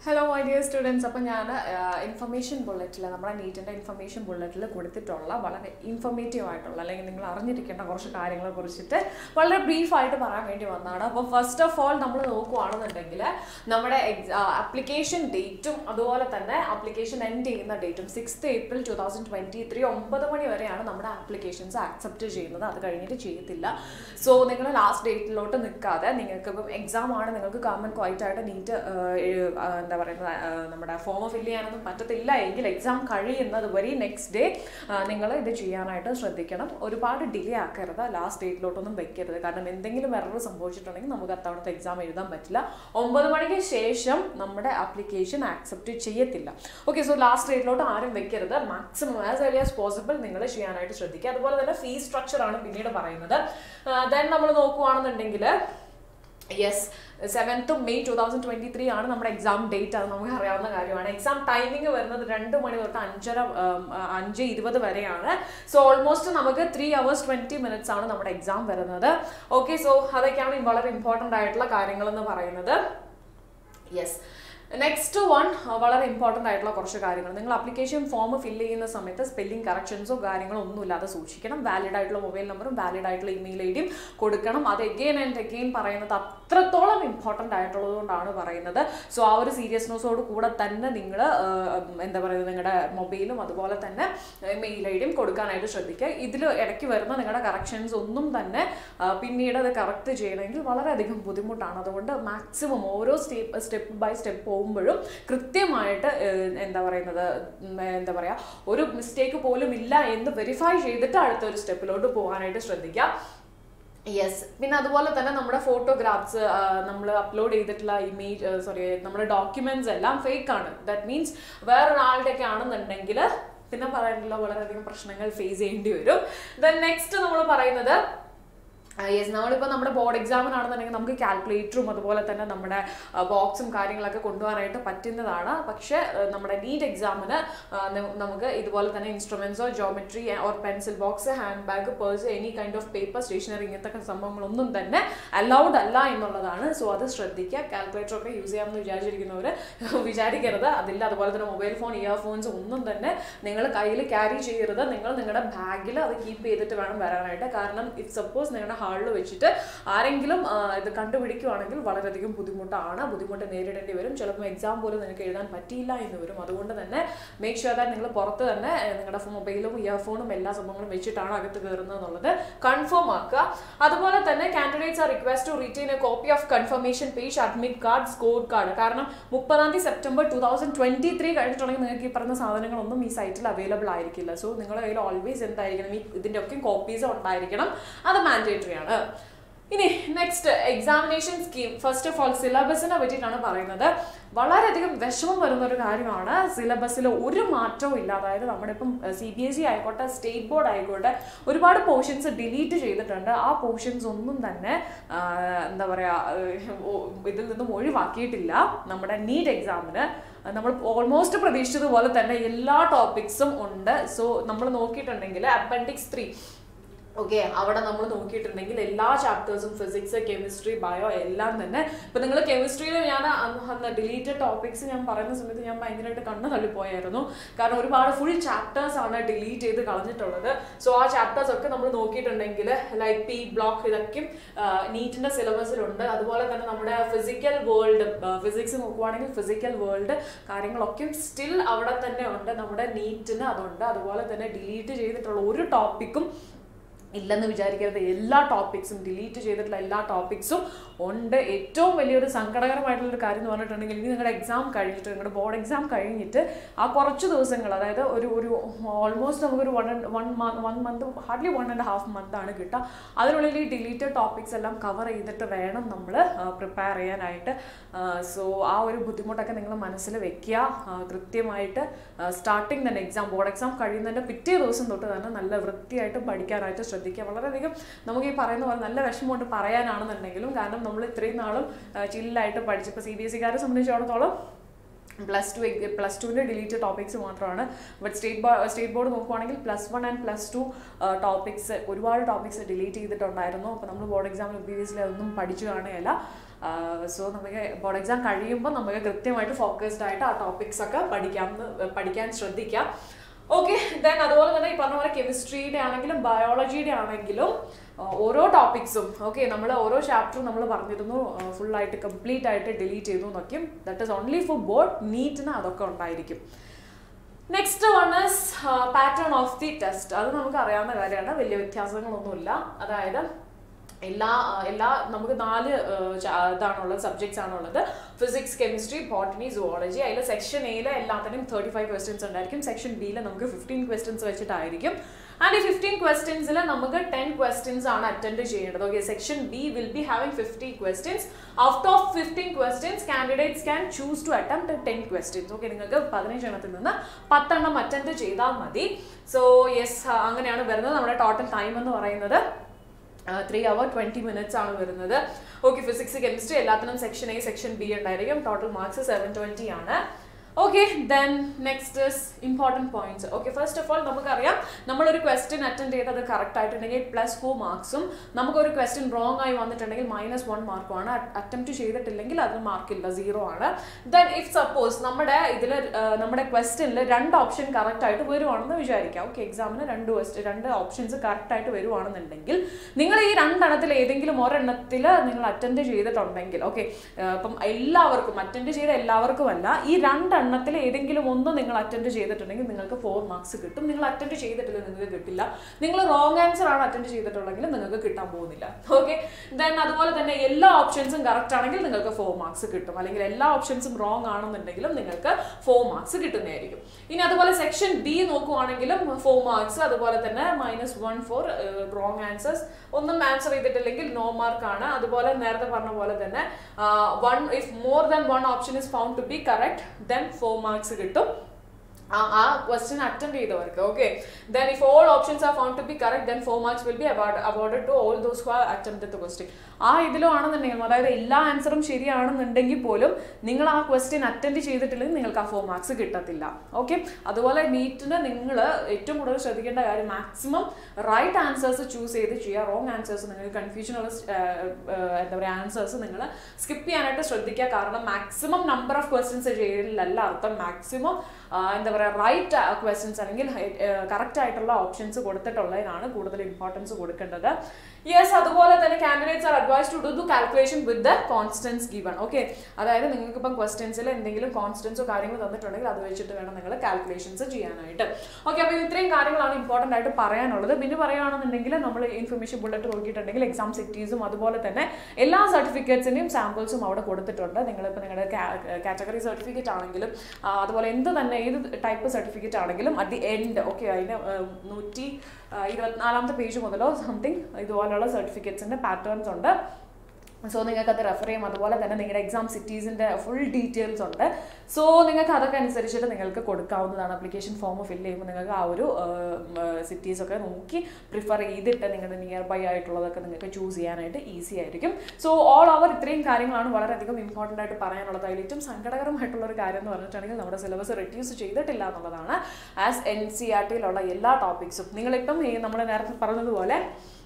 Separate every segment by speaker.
Speaker 1: hello my dear students അപ്പോൾ ഞാൻ information ബുള്ളറ്റിൽ നമ്മുടെ നീറ്റിൻ്റെ ഇൻഫർമേഷൻ ബുള്ളറ്റിൽ കൊടുത്തിട്ടുള്ള വളരെ ഇൻഫർമേറ്റീവ് ആയിട്ടുള്ള അല്ലെങ്കിൽ നിങ്ങൾ അറിഞ്ഞിരിക്കേണ്ട കുറച്ച് കാര്യങ്ങളെ കുറിച്ചിട്ട് വളരെ ബ്രീഫായിട്ട് പറയാൻ വേണ്ടി വന്നതാണ് അപ്പോൾ ഫസ്റ്റ് ഓഫ് ഓൾ നമ്മൾ നോക്കുകയാണെന്നുണ്ടെങ്കിൽ നമ്മുടെ ആപ്ലിക്കേഷൻ ഡേറ്റും അതുപോലെ തന്നെ ആപ്ലിക്കേഷൻ എൻഡ് ചെയ്യുന്ന ഡേറ്റും sixth April two thousand twenty three ഒമ്പത് മണി വരെയാണ് നമ്മുടെ ആപ്ലിക്കേഷൻസ് ആക്സെപ്റ്റ് ചെയ്യുന്നത് അത് കഴിഞ്ഞിട്ട് ചെയ്യത്തില്ല സോ നിങ്ങൾ ലാസ്റ്റ് ഡേറ്റിലോട്ട് നിൽക്കാതെ നിങ്ങൾക്ക് ഇപ്പം എക്സാം ആണ് നിങ്ങൾക്ക് കാമൻ ക്വൈറ്റ് ആയിട്ട് നീറ്റ് എന്താ പറയുന്നത് ആ, നമ്മുടെ ഫോം ഫില്ല് ചെയ്യാനൊന്നും പറ്റത്തില്ല എങ്കിൽ എക്സാം കഴിയുന്നത് വരെ നെക്സ്റ്റ് ഡേ നിങ്ങൾ ഇത് ചെയ്യാനായിട്ട് ശ്രദ്ധിക്കണം ഒരുപാട് ഡിലേ ആക്കരുത് ലാസ്റ്റ് ഡേറ്റിലോട്ടൊന്നും വെക്കരുത് കാരണം എന്തെങ്കിലും എറർ സംഭവിച്ചിട്ടുണ്ടെങ്കിൽ നമുക്ക് അത്തവണത്തെ എക്സാം എഴുതാൻ പറ്റില്ല ഒമ്പത് മണിക്ക് ശേഷം നമ്മുടെ ആപ്ലിക്കേഷൻ ആക്സെപ്റ്റ് ചെയ്യത്തില്ല ഓക്കെ സോ ലാസ്റ്റ് ഡേറ്റിലോട്ട് ആരും വെക്കരുത് maximum as early as possible നിങ്ങൾ ചെയ്യാനായിട്ട് ശ്രദ്ധിക്കുക അതുപോലെ തന്നെ ഫീസ് സ്ട്രക്ചർ ആണ് പിന്നീട് പറയുന്നത് ദെൻ നമ്മൾ നോക്കുവാണെന്നുണ്ടെങ്കിൽ yes seventh May two thousand twenty three ആണ് നമ്മുടെ എക്സാം ഡേറ്റ് അത് നമുക്ക് അറിയാവുന്ന കാര്യമാണ് എക്സാം ടൈമിംഗ് വരുന്നത് രണ്ട് മണി തൊട്ട് അഞ്ചര ഉം, അഞ്ച് ഇരുപത് വരെയാണ് സോ ഓൾമോസ്റ്റ് നമുക്ക് ത്രീ അവേഴ്സ് ട്വൻറ്റി മിനിറ്റ്സ് ആണ് നമ്മുടെ എക്സാം വരുന്നത് ഓക്കെ സോ അതൊക്കെയാണ് വളരെ ഇമ്പോർട്ടൻ്റ് ആയിട്ടുള്ള കാര്യങ്ങൾ എന്ന് പറയുന്നത് യെസ് നെക്സ്റ്റ് വൺ വളരെ ഇമ്പോർട്ടൻ്റ് ആയിട്ടുള്ള കുറച്ച് കാര്യങ്ങൾ നിങ്ങൾ അപ്ലിക്കേഷൻ ഫോം ഫില്ല് ചെയ്യുന്ന സമയത്ത് സ്പെല്ലിംഗ് കറക്ഷൻസോ കാര്യങ്ങളോ ഒന്നും ഇല്ലാതെ സൂക്ഷിക്കണം വാലിഡ് ആയിട്ടുള്ള മൊബൈൽ നമ്പറും വാലിഡ് ആയിട്ടുള്ള ഇമെയിൽ ഐ ഡിയും കൊടുക്കണം അത് എഗെയിൻ ആൻഡ് എഗെയിൻ പറയുന്നത് അത്രത്തോളം ഇമ്പോർട്ടൻ്റ് ആയിട്ടുള്ളത് കൊണ്ടാണ് പറയുന്നത് സോ ആ ഒരു സീരിയസ്നെസ്സോട് കൂടെ തന്നെ നിങ്ങൾ എന്താ പറയുന്നത് നിങ്ങളുടെ മൊബൈലും അതുപോലെ തന്നെ മെയിൽ ഐ ഡിയും കൊടുക്കാനായിട്ട് ശ്രദ്ധിക്കുക ഇതിൽ ഇടയ്ക്ക് വരുന്ന നിങ്ങളുടെ കറക്ഷൻസ് ഒന്നും തന്നെ ആ, പിന്നീട് അത് കറക്റ്റ് ചെയ്യണമെങ്കിൽ വളരെയധികം ബുദ്ധിമുട്ടാണ് അതുകൊണ്ട് മാക്സിമം ഓരോ സ്റ്റെപ്പ് സ്റ്റെപ്പ് ബൈ സ്റ്റെപ്പ് പോകുമ്പോഴും കൃത്യമായിട്ട് ഏഹ്, എന്താ പറയുന്നത് ഉം, എന്താ പറയുക ഒരു മിസ്റ്റേക്ക് പോലും ഇല്ല എന്ന് വെരിഫൈ ചെയ്തിട്ട് അടുത്ത ഒരു സ്റ്റെപ്പിലോട്ട് പോകാനായിട്ട് ശ്രദ്ധിക്കുക യെസ് പിന്നെ അതുപോലെ തന്നെ നമ്മുടെ ഫോട്ടോഗ്രാഫ്സ് നമ്മൾ അപ്ലോഡ് ചെയ്തിട്ടുള്ള ഇമേജ് സോറി നമ്മുടെ ഡോക്യുമെന്റ്സ് എല്ലാം ഫേക്ക് ആണ് ദാറ്റ് മീൻസ് വേറൊരാളുടെ ഒക്കെ ആണെന്നുണ്ടെങ്കിൽ പിന്നെ പറയാനുള്ള വളരെയധികം പ്രശ്നങ്ങൾ ഫേസ് ചെയ്യേണ്ടി വരും ദെൻ നെക്സ്റ്റ് നമ്മൾ പറയുന്നത് യെസ് നമ്മളിപ്പോൾ നമ്മുടെ ബോർഡ് എക്സാമിനാണെന്നുണ്ടെങ്കിൽ നമുക്ക് കാൽക്കുലേറ്ററും അതുപോലെ തന്നെ നമ്മുടെ ബോക്സും കാര്യങ്ങളൊക്കെ കൊണ്ടുപോകാനായിട്ട് പറ്റുന്നതാണ് പക്ഷേ ആ, നമ്മുടെ നീറ്റ് എക്സാമിന് നമുക്ക് ഇതുപോലെ തന്നെ ഇൻസ്ട്രുമെൻസോ geometry or pencil box hand bag purse any kind of paper stationery ഇങ്ങനത്തെ സംഭവങ്ങളൊന്നും തന്നെ അലൗഡ് അല്ല എന്നുള്ളതാണ് സോ അത് ശ്രദ്ധിക്കുക കാൽക്കുലേറ്റർ ഒക്കെ യൂസ് ചെയ്യാമെന്ന് വിചാരിച്ചിരിക്കുന്നവർ വിചാരിക്കരുത് അതില്ല അതുപോലെ തന്നെ മൊബൈൽ ഫോൺ ഇയർ ഫോൺസ് ഒന്നും തന്നെ നിങ്ങൾ കയ്യിൽ ക്യാരി ചെയ്യരുത് നിങ്ങൾ നിങ്ങളുടെ ബാഗിൽ അത് കീപ്പ് ചെയ്തിട്ട് വേണം വരാനായിട്ട് കാരണം ഇഫ് സപ്പോസ് നിങ്ങളുടെ ഹാളിൽ വെച്ചിട്ട് ആരെങ്കിലും ആ, ഇത് കണ്ടുപിടിക്കുവാണെങ്കിൽ വളരെയധികം ബുദ്ധിമുട്ടാണ് ബുദ്ധിമുട്ട് നേരിടേണ്ടി വരും ചിലപ്പോൾ എക്സാം പോലും നിങ്ങൾക്ക് എഴുതാൻ പറ്റിയില്ല എന്ന് വരും അതുകൊണ്ട് തന്നെ മേക്ക് ഷുവർ ദാറ്റ് നിങ്ങൾ പുറത്ത് തന്നെ ഏ, നിങ്ങളുടെ മൊബൈലും ഇയർഫോണും എല്ലാ സംഭവങ്ങളും വെച്ചിട്ടാണ് അകത്ത് കയറുന്നത് എന്നുള്ളത് കൺഫേം ആക്കുക അതുപോലെ തന്നെ candidates are request to retain a copy of confirmation page admit card score card കാരണം മുപ്പതാം തീയതി September two thousand twenty three കഴിഞ്ഞിട്ടുണ്ടെങ്കിൽ നിങ്ങൾക്ക് ഈ പറഞ്ഞ സാധനങ്ങളൊന്നും ഈ സൈറ്റിൽ അവൈലബിൾ ആയിരിക്കില്ല സോ നിങ്ങളുടെ കയ്യിൽ ഓൾവേസ് എന്തായിരിക്കണം ഈ ഇതിൻ്റെ ഒക്കെ കോപ്പീസ് ഉണ്ടായിരിക്കണം അത് മാൻഡേറ്ററി ആണ് ഇനി next examination scheme first of all സിലബസിനെ പറ്റിയിട്ടാണ് പറയുന്നത് വളരെയധികം വിഷമം വരുന്ന ഒരു കാര്യമാണ് സിലബസിൽ ഒരു മാറ്റവും ഇല്ല അതായത് നമ്മുടെ ഇപ്പം സി ബി എസ് ഇ ആയിക്കോട്ടെ സ്റ്റേറ്റ് ബോർഡ് ആയിക്കോട്ടെ ഒരുപാട് പോർഷൻസ് ഡിലീറ്റ് ചെയ്തിട്ടുണ്ട് ആ പോർഷൻസ് ഒന്നും തന്നെ ആ, എന്താ പറയുക ഇതിൽ നിന്നും ഒഴിവാക്കിയിട്ടില്ല നമ്മുടെ നീറ്റ് എക്സാമിന് നമ്മൾ ഓൾമോസ്റ്റ് പ്രതീക്ഷിച്ചതുപോലെ തന്നെ എല്ലാ ടോപ്പിക്സും ഉണ്ട് സോ നമ്മൾ നോക്കിയിട്ടുണ്ടെങ്കിൽ അപ്പൻഡിക്സ് ത്രീ ഓക്കെ അവിടെ നമ്മൾ നോക്കിയിട്ടുണ്ടെങ്കിൽ എല്ലാ ചാപ്റ്റേഴ്സും ഫിസിക്സ് കെമിസ്ട്രി ബയോ എല്ലാം തന്നെ ഇപ്പൊ നിങ്ങൾ കെമിസ്ട്രിയിൽ ഞാൻ അന്ന് അന്ന് ഡിലീറ്റഡ് ടോപ്പിക്സ് ഞാൻ പറയുന്ന സമയത്ത് ഞാൻ ഭയങ്കരമായിട്ട് കണ്ണ് തള്ളിപ്പോയായിരുന്നു കാരണം ഒരുപാട് ഫുൾ ചാപ്റ്റേഴ്സ് ആണ് ഡിലീറ്റ് ചെയ്ത് കളഞ്ഞിട്ടുള്ളത് സോ ആ ചാപ്റ്റേഴ്സ് ഒക്കെ നമ്മൾ നോക്കിയിട്ടുണ്ടെങ്കിൽ ലൈക്ക് പി ബ്ലോക്ക് ഇതൊക്കെയും നീറ്റിന്റെ സിലബസിലുണ്ട് അതുപോലെ തന്നെ നമ്മുടെ ഫിസിക്കൽ വേൾഡ് ഫിസിക്സ് നോക്കുവാണെങ്കിൽ ഫിസിക്കൽ വേൾഡ് കാര്യങ്ങളൊക്കെ സ്റ്റിൽ അവിടെ തന്നെ ഉണ്ട് നമ്മുടെ നീറ്റിന് അതുണ്ട് അതുപോലെ തന്നെ ഡിലീറ്റ് ചെയ്തിട്ടുള്ള ഒരു ടോപ്പിക്കും ഇല്ലെന്ന് വിചാരിക്കരുത് എല്ലാ ടോപ്പിക്സും ഡിലീറ്റ് ചെയ്തിട്ടുള്ള എല്ലാ ടോപ്പിക്സും ഉണ്ട് ഏറ്റവും വലിയൊരു സങ്കടകരമായിട്ടുള്ള ഒരു കാര്യം എന്ന് പറഞ്ഞിട്ടുണ്ടെങ്കിൽ ഇനി നിങ്ങളുടെ എക്സാം കഴിഞ്ഞിട്ട് നിങ്ങളുടെ ബോർഡ് എക്സാം കഴിഞ്ഞിട്ട് ആ കുറച്ച് ദിവസങ്ങൾ അതായത് ഒരു ഒരു ഓൾമോസ്റ്റ് നമുക്കൊരു one one one month hardly one and half month ആണ് കിട്ടുക അതിനുള്ളിൽ ഈ ഡിലീറ്റഡ് ടോപ്പിക്സ് എല്ലാം കവർ ചെയ്തിട്ട് വേണം നമ്മൾ പ്രിപ്പയർ ചെയ്യാനായിട്ട് സോ ആ ഒരു ബുദ്ധിമുട്ടൊക്കെ നിങ്ങൾ മനസ്സിൽ വെക്കുക ആ, കൃത്യമായിട്ട് സ്റ്റാർട്ടിങ് തന്നെ എക്സാം ബോർഡ് എക്സാം കഴിയുന്നതിൻ്റെ പിറ്റേ ദിവസം തൊട്ട് തന്നെ നല്ല വൃത്തിയായിട്ട് പഠിക്കാനായിട്ട് ശ്രദ്ധിക്കുക വളരെയധികം നമുക്ക് ഈ പറയുന്ന പോലെ നല്ല വിഷമമുണ്ട് പറയാനാണെന്നുണ്ടെങ്കിലും കാരണം നമ്മൾ ഇത്രയും നാളും ചില്ലായിട്ട് പഠിച്ചപ്പോൾ സി ബി എസ് സിക്കാരെ സംബന്ധിച്ചിടത്തോളം പ്ലസ് ടു പ്ലസ് ടുവിൻ്റെ ഡിലീറ്റ് ടോപ്പിക്സ് മാത്രമാണ് but state board state board നോക്കുവാണെങ്കിൽ plus one and plus two topics ഒരുപാട് ടോപ്പിക്സ് ഡിലീറ്റ് ചെയ്തിട്ടുണ്ടായിരുന്നു അപ്പോൾ നമ്മൾ ബോർഡ് എക്സാമിന് ഒബിയസ്ലി അതൊന്നും പഠിച്ചു കാണുകയല്ല സോ നമുക്ക് ബോർഡ് എക്സാം കഴിയുമ്പോൾ നമുക്ക് കൃത്യമായിട്ട് ഫോക്കസ്ഡ് ആയിട്ട് ആ ടോപ്പിക്സ് ഒക്കെ പഠിക്കാമെന്ന് പഠിക്കാൻ ശ്രദ്ധിക്കാം ഓക്കെ ദെൻ അതുപോലെ തന്നെ ഈ പറഞ്ഞ പോലെ കെമിസ്ട്രിയുടെ ആണെങ്കിലും ബയോളജിയുടെ ആണെങ്കിലും ആ, ഓരോ ടോപ്പിക്സും ഓക്കെ നമ്മൾ ഓരോ ചാപ്റ്ററും നമ്മൾ പറഞ്ഞിരുന്നു ഫുള്ളായിട്ട് കംപ്ലീറ്റ് ആയിട്ട് ഡിലീറ്റ് ചെയ്തു എന്നൊക്കെയും that is only for board നീറ്റിന് അതൊക്കെ ഉണ്ടായിരിക്കും next one is pattern of the test അത് നമുക്ക് അറിയാവുന്ന കാര്യമാണ് വലിയ വ്യത്യാസങ്ങളൊന്നുമില്ല അതായത് എല്ലാ ആ, എല്ലാ നമുക്ക് നാല് ആ, ച- ഇതാണുള്ളത് സബ്ജക്ട്സ് ആണുള്ളത് ഫിസിക്സ് കെമിസ്ട്രി ബോട്ടണി സുവോളജി അതിൽ സെക്ഷൻ എയിൽ എല്ലാത്തിനും തേർട്ടി ഫൈവ് ക്വസ്റ്റ്യൻസ് ഉണ്ടായിരിക്കും സെക്ഷൻ ബിയിൽ നമുക്ക് ഫിഫ്റ്റീൻ ക്വസ്റ്റ്യൻസ് വെച്ചിട്ടായിരിക്കും ആൻഡ് ഈ ഫിഫ്റ്റീൻ ക്വസ്റ്റ്യൻസിൽ നമുക്ക് ടെൻ ക്വസ്റ്റ്യൻസ് ആണ് അറ്റൻഡ് ചെയ്യേണ്ടത് okay section B will be having fifty questions out of fifteen questions candidates can choose to attempt ten questions okay നിങ്ങൾക്ക് പതിനഞ്ച് എണ്ണത്തിൽ നിന്ന് പത്തെണ്ണം അറ്റൻഡ് ചെയ്താൽ മതി സോ യെസ് അങ്ങനെയാണ് വരുന്നത് നമ്മുടെ ടോട്ടൽ ടൈം എന്ന് പറയുന്നത് ത്രീ അവർ ട്വൻറ്റി മിനിറ്റ്സ് ആണ് വരുന്നത് ഓക്കെ ഫിസിക്സ് കെമിസ്ട്രി എല്ലാത്തിനും സെക്ഷൻ എ സെക്ഷൻ ബി ഉണ്ടായിരിക്കും ടോട്ടൽ മാർക്സ് സെവൻ ട്വൻറ്റി ആണ് okay then next is important points okay first of all നമുക്കറിയാം നമ്മളൊരു ക്വസ്റ്റ്യൻ അറ്റൻഡ് ചെയ്ത് അത് കറക്റ്റ് ആയിട്ടുണ്ടെങ്കിൽ പ്ലസ് ഫോർ മാർക്സും നമുക്കൊരു ക്വസ്റ്റ്യൻ റോങ് ആയി വന്നിട്ടുണ്ടെങ്കിൽ മൈനസ് വൺ മാർക്കുമാണ് അറ്റംപ്റ്റ് ചെയ്തിട്ടില്ലെങ്കിൽ അത് മാർക്കില്ല സീറോ ആണ് ദെൻ ഇഫ് സപ്പോസ് നമ്മുടെ ഇതിൽ നമ്മുടെ ക്വസ്റ്റ്യനിൽ രണ്ട് ഓപ്ഷൻ കറക്റ്റ് ആയിട്ട് വരുവാണെന്ന് വിചാരിക്കാം ഓക്കെ എക്സാമിന് രണ്ട് ക്വസ്റ്റ് രണ്ട് ഓപ്ഷൻസ് കറക്റ്റ് ആയിട്ട് വരുവാണെന്നുണ്ടെങ്കിൽ നിങ്ങൾ ഈ രണ്ടെണ്ണത്തിൽ ഏതെങ്കിലും ഒരെണ്ണത്തിൽ നിങ്ങൾ അറ്റൻഡ് ചെയ്തിട്ടുണ്ടെങ്കിൽ ഓക്കെ ഇപ്പം എല്ലാവർക്കും അറ്റൻഡ് ചെയ്ത എല്ലാവർക്കും അല്ല ഈ രണ്ടെണ്ണത്തിൽ ഏതെങ്കിലും ഒന്ന് നിങ്ങൾ അറ്റൻഡ് ചെയ്തിട്ടുണ്ടെങ്കിൽ നിങ്ങൾക്ക് ഫോർ മാർക്സ് കിട്ടും നിങ്ങൾ അറ്റൻഡ് ചെയ്തിട്ടില്ല നിങ്ങൾക്ക് കിട്ടില്ല നിങ്ങൾ റോങ് ആൻസർ ആണ് അറ്റൻഡ് ചെയ്തിട്ടുള്ളെങ്കിൽ നിങ്ങൾക്ക് കിട്ടാൻ പോകുന്നില്ല ഓക്കെ ദെൻ അതുപോലെ തന്നെ എല്ലാ ഓപ്ഷൻസും കറക്റ്റ് ആണെങ്കിൽ നിങ്ങൾക്ക് ഫോർ മാർക്സ് കിട്ടും അല്ലെങ്കിൽ എല്ലാ ഓപ്ഷൻസും റോങ് ആണെന്നുണ്ടെങ്കിലും നിങ്ങൾക്ക് ഫോർ മാർക്സ് കിട്ടുന്നതായിരിക്കും ഇനി അതുപോലെ സെക്ഷൻ ബി നോക്കുവാണെങ്കിലും ഫോർ മാർക്സ് അതുപോലെ തന്നെ minus one for wrong answers ഒന്നും ആൻസർ ചെയ്തിട്ടില്ലെങ്കിൽ നോ മാർക്ക് ആണ് അതുപോലെ നേരത്തെ പറഞ്ഞ പോലെ തന്നെ one if more than one option is found to be correct then four marks കിട്ടും ആ ആ ക്വസ്റ്റ്യൻ അറ്റൻഡ് ചെയ്തവർക്ക് okay then if all options are found to be correct then four marks will be award award to all those who attempt the question ആ ഇതിലും ആണെന്നുണ്ടെങ്കിൽ അതായത് എല്ലാ ആൻസറും ശരിയാണെന്നുണ്ടെങ്കിൽ പോലും നിങ്ങൾ ആ ക്വസ്റ്റ്യൻ അറ്റൻഡ് ചെയ്തിട്ടില്ലെങ്കിൽ നിങ്ങൾക്ക് ആ ഫോർ മാർക്സ് കിട്ടത്തില്ല ഓക്കെ അതുപോലെ നീറ്റിന് നിങ്ങൾ ഏറ്റവും കൂടുതൽ ശ്രദ്ധിക്കേണ്ട കാര്യം മാക്സിമം റൈറ്റ് ആൻസേഴ്സ് ചൂസ് ചെയ്ത് ചെയ്യുക റോങ് ആൻസേഴ്സ് നിങ്ങൾക്ക് കൺഫ്യൂഷനുള്ള എന്താ പറയുക ആൻസേഴ്സ് നിങ്ങൾ സ്കിപ്പ് ചെയ്യാനായിട്ട് ശ്രദ്ധിക്കുക കാരണം മാക്സിമം നമ്പർ ഓഫ് ക്വസ്റ്റ്യൻസ് ചെയ്യലിലല്ല അർത്ഥം മാക്സിമം എന്താ പറയുക റൈറ്റ് ക്വസ്റ്റ്യൻസ് അല്ലെങ്കിൽ കറക്റ്റ് ആയിട്ടുള്ള ഓപ്ഷൻസ് കൊടുത്തിട്ടുള്ളതിനാണ് കൂടുതൽ ഇമ്പോർട്ടൻസ് കൊടുക്കേണ്ടത് യെസ് അതുപോലെ തന്നെ candidates are advise to do the calculation with the constants given okay അതായത് നിങ്ങൾക്ക് ഇപ്പം ക്വസ്റ്റ്യൻസിൽ എന്തെങ്കിലും കോൺസ്റ്റൻസോ കാര്യങ്ങളോ തന്നിട്ടുണ്ടെങ്കിൽ അത് വെച്ചിട്ട് വേണം നിങ്ങൾ കാൽക്കുലേഷൻസ് ചെയ്യാനായിട്ട് ഓക്കെ അപ്പോൾ ഇത്രയും കാര്യങ്ങളാണ് ഇമ്പോർട്ടൻ്റ് ആയിട്ട് പറയാനുള്ളത് പിന്നെ പറയുകയാണെന്നുണ്ടെങ്കിൽ നമ്മൾ ഇൻഫർമേഷൻ ബുള്ളറ്റ് നോക്കിയിട്ടുണ്ടെങ്കിൽ എക്സാം സിറ്റീസും അതുപോലെ തന്നെ എല്ലാ സർട്ടിഫിക്കറ്റ്സിൻ്റെയും സാമ്പിൾസും അവിടെ കൊടുത്തിട്ടുണ്ട് നിങ്ങളിപ്പോൾ നിങ്ങളുടെ കാറ്റഗറി സർട്ടിഫിക്കറ്റ് ആണെങ്കിലും ആ, അതുപോലെ എന്ത് തന്നെ ഏത് ടൈപ്പ് സർട്ടിഫിക്കറ്റ് ആണെങ്കിലും അറ്റ് ദി എൻഡ് ഓക്കെ അതിന് നൂറ്റി ആ, ഇരുപത്തിനാലാമത്തെ പേജ് മുതലോ സംതിങ് ഇതുപോലെയുള്ള സർട്ടിഫിക്കറ്റ്സിൻ്റെ പാറ്റേൺസ് ഉണ്ട് സോ നിങ്ങൾക്ക് അത് റെഫർ ചെയ്യാം അതുപോലെ തന്നെ നിങ്ങളുടെ എക്സാം സിറ്റീസിൻ്റെ ഫുൾ ഡീറ്റെയിൽസ് ഉണ്ട് സോ നിങ്ങൾക്ക് അതൊക്കെ അനുസരിച്ചിട്ട് നിങ്ങൾക്ക് കൊടുക്കാവുന്നതാണ് അപ്ലിക്കേഷൻ ഫോം ഫില്ല് ചെയ്യുമ്പോൾ നിങ്ങൾക്ക് ആ ഒരു സിറ്റീസ് ഒക്കെ നോക്കി പ്രിഫർ ചെയ്തിട്ട് നിങ്ങളുടെ നിയർ ബൈ ആയിട്ടുള്ളതൊക്കെ നിങ്ങൾക്ക് ചൂസ് ചെയ്യാനായിട്ട് ഈസി ആയിരിക്കും സോ ഓൾ ഓവർ ഇത്രയും കാര്യങ്ങളാണ് വളരെയധികം ഇമ്പോർട്ടൻ്റ് ആയിട്ട് പറയാനുള്ളത് അതിൽ ഏറ്റവും സങ്കടകരമായിട്ടുള്ള ഒരു കാര്യം എന്ന് പറഞ്ഞിട്ടുണ്ടെങ്കിൽ നമ്മുടെ സിലബസ് റെഡ്യൂസ് ചെയ്തിട്ടില്ല എന്നുള്ളതാണ് ആസ് എൻ സി ആർ ടിയിലുള്ള എല്ലാ ടോപ്പിക്സും നിങ്ങളിപ്പം ഈ നമ്മൾ നേരത്തെ പറഞ്ഞതുപോലെ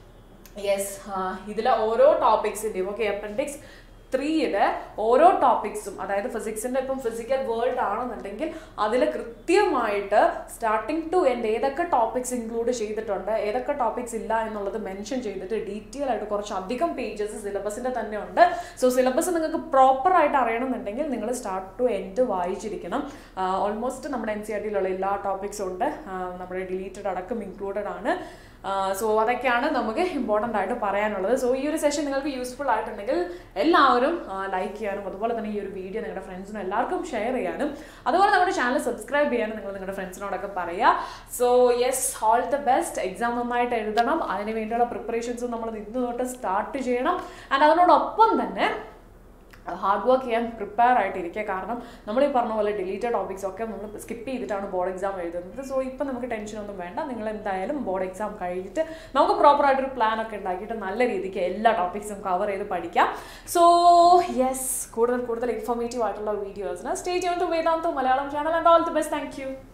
Speaker 1: യെസ് ഇതിലെ ഓരോ ടോപ്പിക്സിൻ്റെയും ഓക്കെ അപ്പൻഡിക്സ് ത്രീയുടെ ഓരോ ടോപ്പിക്സും അതായത് ഫിസിക്സിൻ്റെ ഇപ്പം ഫിസിക്കൽ വേൾഡ് ആണെന്നുണ്ടെങ്കിൽ അതിൽ കൃത്യമായിട്ട് സ്റ്റാർട്ടിങ് ടു എൻഡ് ഏതൊക്കെ ടോപ്പിക്സ് ഇൻക്ലൂഡ് ചെയ്തിട്ടുണ്ട് ഏതൊക്കെ ടോപ്പിക്സ് ഇല്ല എന്നുള്ളത് മെൻഷൻ ചെയ്തിട്ട് ഡീറ്റെയിൽ ആയിട്ട് കുറച്ച് അധികം പേജസ് സിലബസിൻ്റെ തന്നെ ഉണ്ട് സോ സിലബസ് നിങ്ങൾക്ക് പ്രോപ്പർ ആയിട്ട് അറിയണമെന്നുണ്ടെങ്കിൽ നിങ്ങൾ സ്റ്റാർട്ട് ടു എൻഡ് വായിച്ചിരിക്കണം ഓൾമോസ്റ്റ് നമ്മുടെ എൻ സി ആർ ടിയിലുള്ള എല്ലാ ടോപ്പിക്സും ഉണ്ട് ആ, നമ്മുടെ ഡിലീറ്റഡ് അടക്കം ഇൻക്ലൂഡഡ് ആണ് സോ അതൊക്കെയാണ് നമുക്ക് ഇമ്പോർട്ടൻ്റ് ആയിട്ട് പറയാനുള്ളത് സോ ഈ ഒരു സെഷൻ നിങ്ങൾക്ക് യൂസ്ഫുൾ ആയിട്ടുണ്ടെങ്കിൽ എല്ലാവരും ലൈക്ക് ചെയ്യാനും അതുപോലെ തന്നെ ഈ ഒരു വീഡിയോ നിങ്ങളുടെ ഫ്രണ്ട്സിനും എല്ലാവർക്കും ഷെയർ ചെയ്യാനും അതുപോലെ നമ്മുടെ ചാനൽ സബ്സ്ക്രൈബ് ചെയ്യാനും നിങ്ങൾ നിങ്ങളുടെ ഫ്രണ്ട്സിനോടൊക്കെ പറയുക so yes all the best exam നന്നായിട്ട് എഴുതണം അതിന് വേണ്ടിയുള്ള പ്രിപ്പറേഷൻസും നമ്മൾ ഇന്ന് തൊട്ട് സ്റ്റാർട്ട് ചെയ്യണം ആൻഡ് അതിനോടൊപ്പം തന്നെ ഹാർഡ് വർക്ക് ചെയ്യാൻ പ്രിപ്പയർ ആയിട്ടിരിക്കുക കാരണം നമ്മൾ ഈ പറഞ്ഞ പോലെ ഡിലീറ്റഡ് ടോപ്പിക്സ് ഒക്കെ നമ്മൾ സ്കിപ്പ് ചെയ്തിട്ടാണ് ബോർഡ് എക്സാം എഴുതുന്നത് സോ ഇപ്പം നമുക്ക് ടെൻഷനൊന്നും വേണ്ട നിങ്ങൾ എന്തായാലും ബോർഡ് എക്സാം കഴിഞ്ഞിട്ട് നമുക്ക് പ്രോപ്പറായിട്ടൊരു പ്ലാൻ ഒക്കെ ഉണ്ടാക്കിയിട്ട് നല്ല രീതിക്ക് എല്ലാ ടോപ്പിക്സും കവർ ചെയ്ത് പഠിക്കാം സോ യെസ് കൂടുതൽ കൂടുതൽ ഇൻഫോർമേറ്റീവ് ആയിട്ടുള്ള വീഡിയോസിന് stay tune to Vedantu Malayalam channel and all the best thank U